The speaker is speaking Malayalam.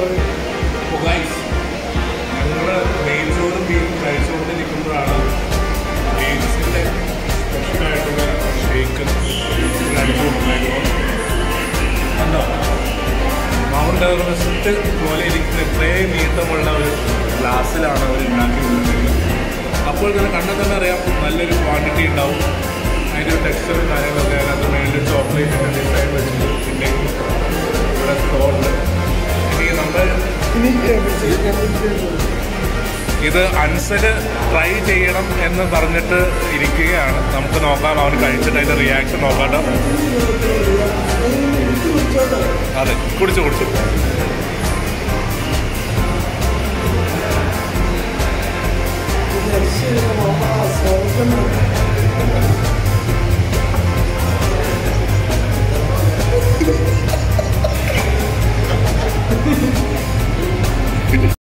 ഗൈസ് ഞങ്ങള് നെയ്ച്ചോറും ബീഫ് കഴിച്ചുകൊണ്ടിരിക്കുമ്പോഴാണ് ബീഫിൻ്റെ സ്പെഷ്യലായിട്ടുള്ള ഷേക്ക് കണ്ടോ മൗണ്ട് എവറസ്റ്റ് പോലെ ഇരിക്കുന്ന ഇത്രയും നീട്ടമുള്ള ഒരു ഗ്ലാസ്സിലാണ് അവർ ഉണ്ടാക്കിയിട്ടുള്ളത് അപ്പോൾ തന്നെ കണ്ടാൽ തന്നെ അറിയാം നല്ലൊരു ക്വാണ്ടിറ്റി ഉണ്ടാവും അതിൻ്റെ ടെക്സ്ചറും കാര്യങ്ങളൊക്കെ അതിനകത്ത് മേളിൽ ചോക്ലേറ്റിൻ്റെ ഡിസൈൻ വെച്ചിട്ട് പിന്നെ ഇവിടെ സ്റ്റോറിൽ ഇനി നമ്മൾ ഇത് അൻസല് ട്രൈ ചെയ്യണം എന്ന് പറഞ്ഞിട്ട് ഇരിക്കുകയാണ് നമുക്ക് നോക്കാം അവൻ കഴിച്ചിട്ട് അതിന്റെ റിയാക്ഷൻ നോക്കാട്ടോ അതെ കുടിച്ചു കുടിച്ചു സ്വർഗം